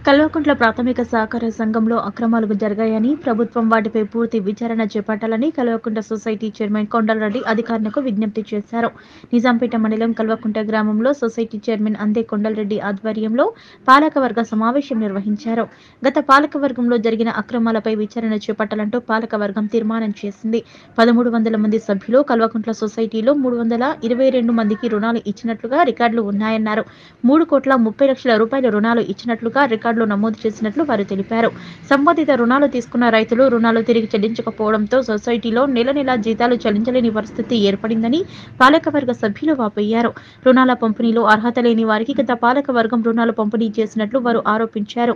కల్వకుంట్ల ప్రాథమిక సహకార సంఘంలో అక్రమాలు జరిగాయని ప్రభుత్వం వాటిపై పూర్తి విచారణ చేపట్టాలని కల్వకుంట్ల సొసైటీ చైర్మన్ కొండలరెడ్డి అధికారులకు విజ్ఞప్తి చేశారు నిజాంపేట మండలం కల్వకుంట గ్రామంలో సొసైటీ చైర్మన్ అందే కొండలరెడ్డి ఆధ్వర్యంలో పాలకవర్గ సమావేశం నిర్వహించారు గత పాలకవర్గంలో జరిగిన అక్రమాలపై విచారణ చేపట్టాలంటూ పాలకవర్గం తీర్మానం చేసింది పదమూడు వందల మంది సభ్యులు కల్వకుంట్ల సొసైటీలో మూడు వందల ఇరవై రెండు మందికి రుణాలు ఇచ్చినట్లుగా రికార్డులు ఉన్నాయన్నారు మూడు కోట్ల ముప్పై లక్షల రూపాయల రుణాలు ఇచ్చినట్లుగా రికార్డులో నమోదు చేసినట్లు వారు తెలిపారు సంబంధిత రుణాలు తీసుకున్న రైతులు రుణాలు తిరిగి చెల్లించకపోవడంతో సొసైటీలో నెల నెలా జీతాలు చెల్లించలేని పరిస్థితి ఏర్పడిందని పాలకవర్గ సభ్యులు వాపోయారు రుణాల పంపిణీలో అర్హత లేని వారికి గత పాలకవర్గం రుణాలు పంపిణీ చేసినట్లు వారు ఆరోపించారు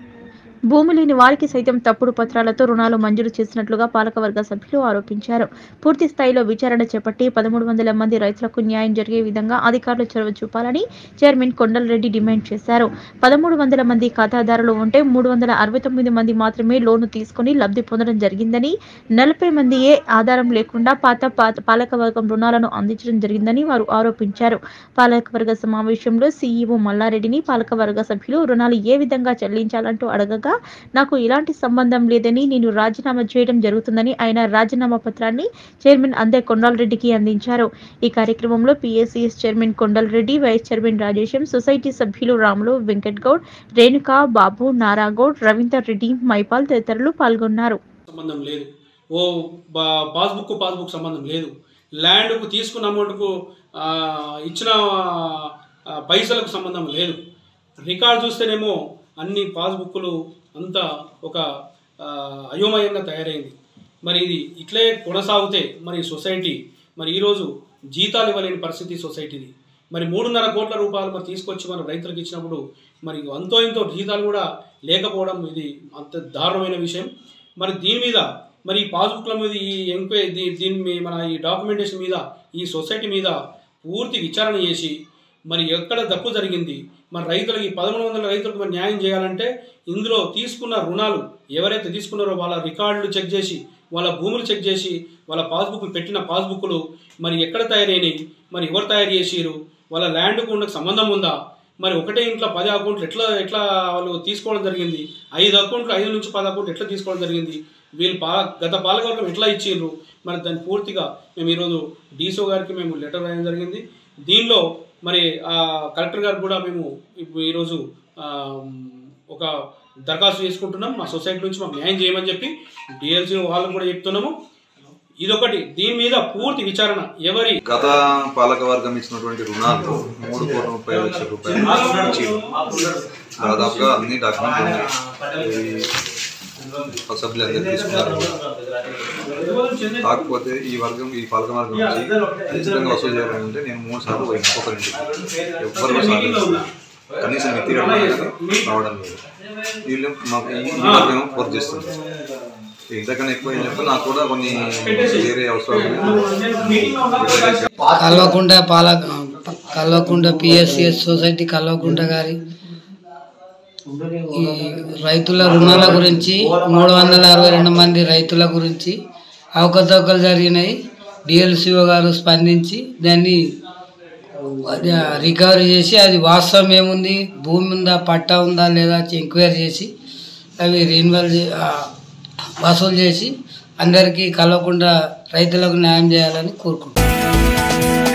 భూమి లేని వారికి సైతం తప్పుడు పత్రాలతో రుణాలు మంజూరు చేసినట్లుగా పాలకవర్గ సభ్యులు ఆరోపించారు పూర్తి స్థాయిలో విచారణ చేపట్టి పదమూడు వందల మంది రైతులకు న్యాయం జరిగే విధంగా అధికారులు చొరవ చూపాలని చైర్మన్ కొండలరెడ్డి డిమాండ్ చేశారు పదమూడు వందల మంది ఖాతాదారులు ఉంటే మూడు వందల అరవై తొమ్మిది మంది మాత్రమే లోను తీసుకుని లబ్ధి పొందడం జరిగిందని నలభై మంది ఏ ఆధారం లేకుండా పాత పాత పాలకవర్గం రుణాలను అందించడం జరిగిందని వారు ఆరోపించారు పాలకవర్గ సమావేశంలో సీఈఓ మల్లారెడ్డిని పాలకవర్గ సభ్యులు రుణాలు ఏ విధంగా చెల్లించాలంటూ అడగగా నాకు ఇలాంటి సంబంధం లేదని నేను రాజీనామా చేయడం జరుగుతుందని ఆయన రాజీనామా పత్రాన్ని చైర్మన్ అందే కొండలరెడ్డికి అందించారు ఈ కార్యక్రమంలో PSCS chairman Kondalreddy vice chairman Rajesham society సభ్యులు రాములు వెంకట్ గౌడ్ రేణుక బాబు నారాగౌడ్ రవీందర్ రెడ్డి మైపాల్ తదితరులు పాల్గొన్నారు సంబంధం లేదు ఓ బా- పాస్బుక్ పాస్బుక్ సంబంధం లేదు ల్యాండ్కు తీసుకున్న అమౌంట్కు ఆ, ఇచ్చిన ఆ, పైసలకు సంబంధం లేదు రికార్డ్ చూస్తేనేమో అన్ని పాస్బుక్లు అంతా ఒక ఆ, అయోమయంగా తయారైంది మరి ఇది ఇట్లే కొనసాగితే మరి సొసైటీ మరి ఈరోజు జీతాలు ఇవ్వలేని పరిస్థితి సొసైటీది మరి మూడున్నర కోట్ల రూపాయలు మరి తీసుకొచ్చి మన రైతులకు ఇచ్చినప్పుడు మరి అంతో ఇంతో జీతాలు కూడా లేకపోవడం ఇది అంత దారుణమైన విషయం మరి దీని మీద మరి ఈ పాస్బుక్ల మీద ఈ ఎంక్వైరీ దీ- దీని మీ- మన ఈ డాక్యుమెంటేషన్ మీద ఈ సొసైటీ మీద పూర్తి విచారణ చేసి మరి ఎక్కడ తప్పు జరిగింది మరి రైతులకి పదమూడు వందల రైతులకు మరి న్యాయం చేయాలంటే ఇందులో తీసుకున్న రుణాలు ఎవరైతే తీసుకున్నారో వాళ్ళ రికార్డులు చెక్ చేసి వాళ్ళ భూములు చెక్ చేసి వాళ్ళ పాస్బుక్లు పెట్టిన పాస్బుక్లు మరి ఎక్కడ తయారైనవి మరి ఎవరు తయారు చేసిరు వాళ్ళ ల్యాండ్కు ఉన్న సంబంధం ఉందా మరి ఒకటే ఇంట్లో పది అకౌంట్లు ఎట్లా ఎట్లా వాళ్ళు తీసుకోవడం జరిగింది ఐదు అకౌంట్లు ఐదు నుంచి పది అకౌంట్లు ఎట్లా తీసుకోవడం జరిగింది వీళ్ళు పా గత పాలకవర్గం ఎట్లా ఇచ్చిండ్రు మరి దాన్ని పూర్తిగా మేము ఈరోజు డీసో గారికి మేము లెటర్ రాయడం జరిగింది దీనిలో మరి ఆ కలెక్టర్ గారికి కూడా మేము ఇప్పుడు ఈరోజు ఆ, ఒక దరఖాస్తు చేసుకుంటున్నాం మా సొసైటీ నుంచి మాకు న్యాయం చేయమని చెప్పి డిఎల్సీ వాళ్ళకు కూడా చెప్తున్నాము ఇదొకటి దీని మీద పూర్తి విచారణ ఎవరి గత పాలక వర్గం ఇచ్చినటువంటి రుణాలు మూడు కోట్ల ముప్పై లక్షల రూపాయలు ఇచ్చిండ్రు. దాదాపుగా అన్ని డాక్యుమెంట్ సభ్యులు అందరూ తీసుకున్నారు కాకపోతే ఈ వర్గం ఈ పాలక వర్గం నుంచి ఖచ్చితంగా వసూలు చేయాలంటే నేను మూడు సార్లు పోయినా ఒకరింటికి ఎవ్వరు కూడా సాధించలేదు. కనీసం మిత్తి రావడం లేదు వీళ్ళు మాకు ఈ ఈ వర్గం వర్క్ చేస్తుంది ఇంతకన్నా ఎక్కువ ఏం చెప్తే నాకు కూడా కొన్ని వేరే అవసరాలు ఉన్నాయి. కల్వకుంట పాల కల్వకుంట పిఎస్సిఎస్ సొసైటీ కల్వకుంట గారి ఈ రైతుల రుణాల గురించి మూడు వందల అరవై రెండు మంది రైతుల గురించి అవకతవకలు జరిగినాయి డిఎల్సిఓ గారు స్పందించి దాన్ని అది రికవరీ చేసి అది వాస్తవం ఏముంది భూమి ఉందా పట్టా ఉందా లేదా ఎంక్వైరీ చేసి అవి రీన్వల్ చే- ఆ, వసూలు చేసి అందరికీ కలవకుండా రైతులకు న్యాయం చేయాలని కోరుకుంటున్నాను